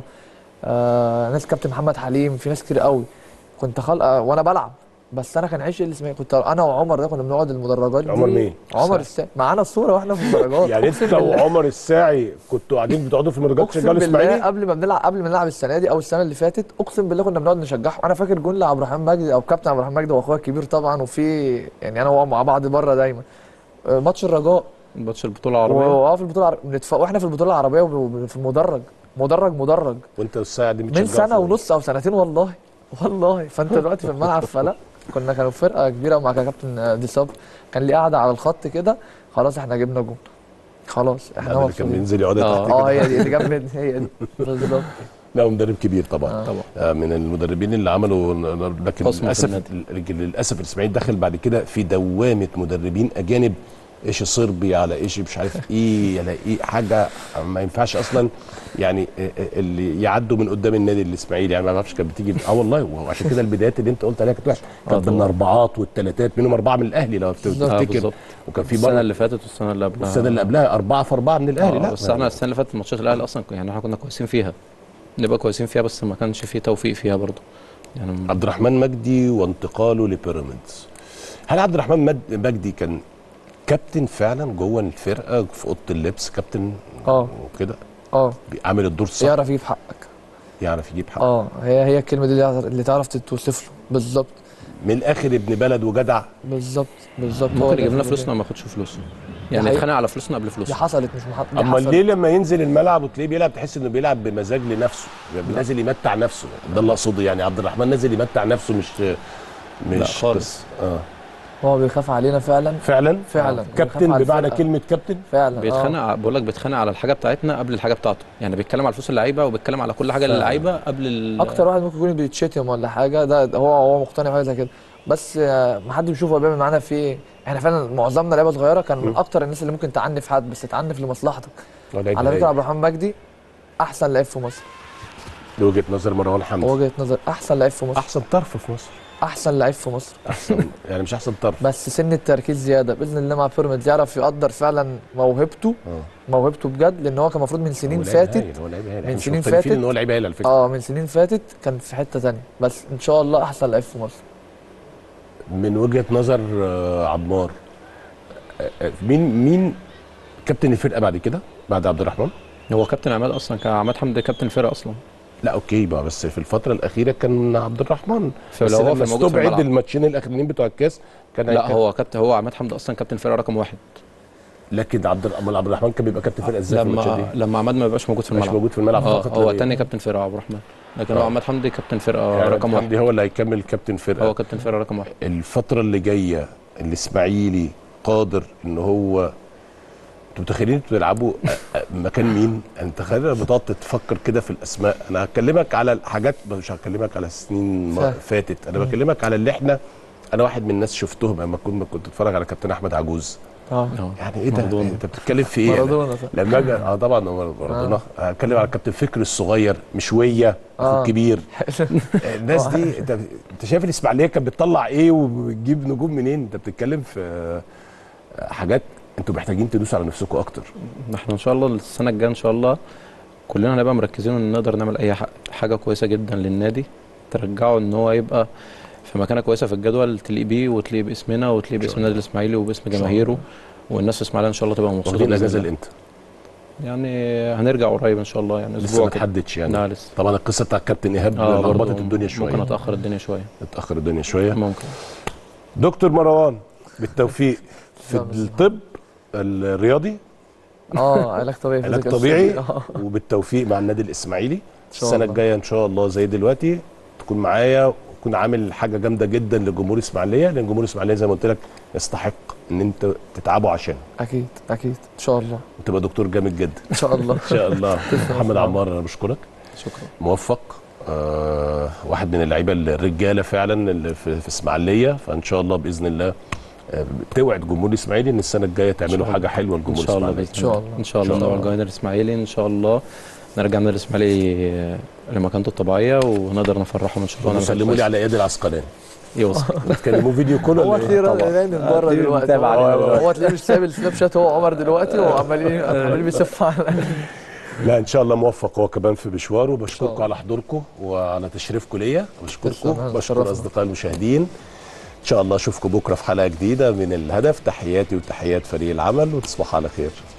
آه ناس كابتن محمد حليم في ناس كتير قوي كنت خلق آه وانا بلعب بس انا كان عيش الاسماعيلي كنت انا وعمر ده كنا بنقعد المدرجات دي عمر مين؟ عمر الساعي معانا الصوره واحنا في المدرجات يعني أقسم انت بالله. وعمر الساعي كنتوا قاعدين بتقعدوا في المدرجات اقسم تشجعوا بالله الاسماعيلي قبل ما بنلعب قبل ما نلعب السنه دي او السنه اللي فاتت اقسم بالله كنا بنقعد نشجعهم انا فاكر جون لعبد الرحمن مجدي او كابتن عبد الرحمن مجدي واخويا الكبير طبعا وفي يعني انا وهو مع بعض بره دايما آه، ماتش الرجاء ماتش البطوله العربيه واه في البطوله العربيه بنتف... واحنا في البطوله العربيه وب- في المدرج مدرج مدرج وانت والساعه دي من بتشجعوا سنه في- ونص او سنتين والله والله فانت دلوقتي في الملعب فلا كنا كانوا فرقه كبيره مع كابتن آه، دي صبر كان ليه قاعده على الخط كده خلاص احنا جبنا جون خلاص لا، احنا ده اللي كان مبسوطين بينزل يقعد آه. تحت اه كده هي دي اللي جنب هي دي بالظبط لا هو مدرب كبير طبعا آه. طبعا آه، من المدربين اللي عملوا لكن خصم في للاسف النادي. للاسف الاسماعيلي دخل بعد كده في دوامه مدربين اجانب ايش صربي على ايش مش عارف ايه على ايه حاجه ما ينفعش اصلا يعني آه، آه، اللي يعدوا من قدام النادي الاسماعيلي يعني ما اعرفش كانت بتيجي اه والله وعشان كده البدايات اللي انت قلت عليها كانت وحشه آه كانت طبعا. بالاربعات والثلاثات منهم اربعه من الاهلي لو اه تفتكر بالظبط وكان في السنه مره اللي فاتت والسنه اللي قبلها السنه اللي قبلها اربعه في اربعه من الاهلي لا بس احنا السنه اللي فاتت ماتشات الاهلي اصلا يعني احنا كنا كويسين فيها نبقى كويسين فيها بس ما كانش في توفيق فيها برضه يعني عبد الرحمن مجدي وانتقاله لبيراميدز هل عبد الرحمن مد- مجدي كان كابتن فعلا جوه الفرقه في اوضه اللبس كابتن اه وكده اه عامل الدور صح يعرف يجيب حقك يعرف يجيب حق اه هي هي الكلمه دي اللي يعرف- اللي تعرف توصف له بالظبط من الاخر ابن بلد وجدع بالظبط بالظبط هو ممكن ده يجيب لنا الكلمة فلوسنا وما ياخدش فلوسه يعني حقيقة. نتخانق على فلوسنا قبل دي فلوسه حصلت مش محط دي اما حصلت ليه لما ينزل الملعب وتلاقيه بيلعب تحس انه بيلعب بمزاج لنفسه نازل يمتع نفسه ده اللي اقصده يعني عبد الرحمن نازل يمتع نفسه مش مش لا خالص. قصة. اه هو بيخاف علينا فعلا فعلا فعلا كابتن بيخاف على بمعنى الفرقة. كلمه كابتن فعلا آه. بيتخانق بقول لك بيتخانق على الحاجه بتاعتنا قبل الحاجه بتاعته يعني بيتكلم على فلوس اللعيبه وبيتكلم على كل حاجه فعلا. للعيبه قبل ال... اكتر واحد ممكن يكون بيتشتم ولا حاجه ده ده هو هو مقتنع بحاجه زي كده بس آه، ما حد بيشوف هو بيعمل معانا في ايه احنا فعلا معظمنا لعيبه صغيره كان من م. اكتر الناس اللي ممكن تعنف حد بس تعنف لمصلحتك ولا على يبقى فكره عبد الرحمن مجدي احسن لعيب في مصر لوجهه نظر مروان حمدي وجهه نظر احسن لعيب في مصر احسن طرف في مصر احسن لعيب في مصر احسن يعني مش احسن طرف بس سن التركيز زياده باذن الله مع بيراميدز يعرف يقدر فعلا موهبته اه موهبته بجد لان هو كان المفروض من سنين هو لعيب فاتت هايل، هو لعيب هايل. احنا من مش سنين مختلفين فاتت. ان هو لعيب هايل على فكره اه من سنين فاتت كان في حته تانية بس ان شاء الله احسن لعيب في مصر من وجهه نظر آه، عمار آه، آه، مين مين كابتن الفرقه بعد كده بعد عبد الرحمن هو كابتن عماد اصلا كان عماد حمدي كابتن الفرقه اصلا لا اوكي بقى بس في الفتره الاخيره كان عبد الرحمن بس فلو هو لما في موجود في استبعد الملعب الماتشين الاخرين بتوع الكاس كان لا هيكمل. هو كابتن هو عماد حمدي اصلا كابتن الفرقه رقم واحد لكن عبد امال عبد الرحمن كان بيبقى كابتن فرقه ازاي في الماتشات لما دي لما عماد ما يبقاش موجود في مش الملعب موجود في الملعب اه فقط هو لا تاني غير. كابتن فرقه عبد الرحمن لكن آه. هو عماد حمدي كابتن فرقه يعني رقم واحد حمدي هو اللي هيكمل كابتن فرقه هو كابتن فرقه رقم واحد الفتره اللي جايه الاسماعيلي قادر ان هو انتوا متخيلين انتوا بتلعبوا أ- أ- مكان مين؟ انت خلينا بتقعد تفكر كده في الاسماء، انا هكلمك على الحاجات مش هكلمك على سنين ما فاهم. فاتت، انا بكلمك على اللي احنا انا واحد من الناس شفتهم لما كنت كنت اتفرج على كابتن احمد عجوز، اه اه يعني ايه ده؟ مارادونا. انت بتتكلم في ايه؟ أنا مارادونا صح. لما اجي اه طبعا هو مارادونا هتكلم على كابتن فكري الصغير مشويه اخو آه. الكبير الناس دي انت انت شايف الاسماعيليه كانت بتطلع ايه وبتجيب نجوم منين انت بتتكلم في حاجات انتوا محتاجين تدوسوا على نفسكم اكتر احنا ان شاء الله السنه الجايه ان شاء الله كلنا هنبقى مركزين ان نقدر نعمل اي ح- حاجه كويسه جدا للنادي ترجعه ان هو يبقى في مكانه كويسه في الجدول تليق بيه وتليق باسمنا وتليق باسم النادي الاسماعيلي وباسم شاء الله. جماهيره والناس في اسماعيليه ان شاء الله تبقى مبسوطه واخدين بإذن اجازه الله. لامتى؟ يعني هنرجع قريب ان شاء الله يعني لسه اسبوع ما كده تحددش يعني لا لسه طبعا القصه بتاع الكابتن ايهاب اه لخبطت برضه الدنيا شويه ممكن اتاخر الدنيا شويه اتاخر الدنيا شويه ممكن دكتور مروان بالتوفيق في تمام. الطب الرياضي اه علاج طبيعي علاج physical طبيعي therapy. آه. وبالتوفيق مع النادي الاسماعيلي شاء السنه الله. الجايه ان شاء الله زي دلوقتي تكون معايا وتكون عامل حاجه جامده جدا لجمهور اسماعيليه لان جمهور اسماعيليه زي ما قلت لك يستحق ان انت تتعبوا عشانه اكيد اكيد ان شاء الله وتبقى دكتور جامد جدا ان شاء الله ان شاء الله محمد عمار انا بشكرك شكرا موفق آه واحد من اللعيبه الرجاله فعلا اللي في, في اسماعيليه فان شاء الله باذن الله آه توعد جمهور الاسماعيلي ان السنه الجايه تعملوا شاء حاجه حلوه ان لجمهور شاء الله الاسماعيلي باذن إن شاء الله الله. ان شاء إن الله شاء نوع الله. الجماهير الاسماعيلي ان شاء الله نرجع النادي الاسماعيلي لمكانته الطبيعيه ونقدر نفرحهم ان شاء الله ونعمل حاجة سلموا لي كويسة. على اياد العسقلاني يوصل تكلموا فيديو كول هو ولا تلاقيه إيه؟ راجل باين من بره تلاقيه دلوقتي متابع هو- علينا دلوقتي. هو تلاقيه مش سايب السناب شات هو عمر دلوقتي وعمالين عمالين بيسفوا على لا ان شاء الله موفق هو كمان في مشواره إن شاء بشكركم الله. على حضوركم وعلى تشريفكم ليا بشكركم تسلم، بشكر شرفنا. اصدقائي المشاهدين ان شاء الله اشوفكم بكره في حلقه جديده من الهدف تحياتي وتحيات فريق العمل وتصبحوا على خير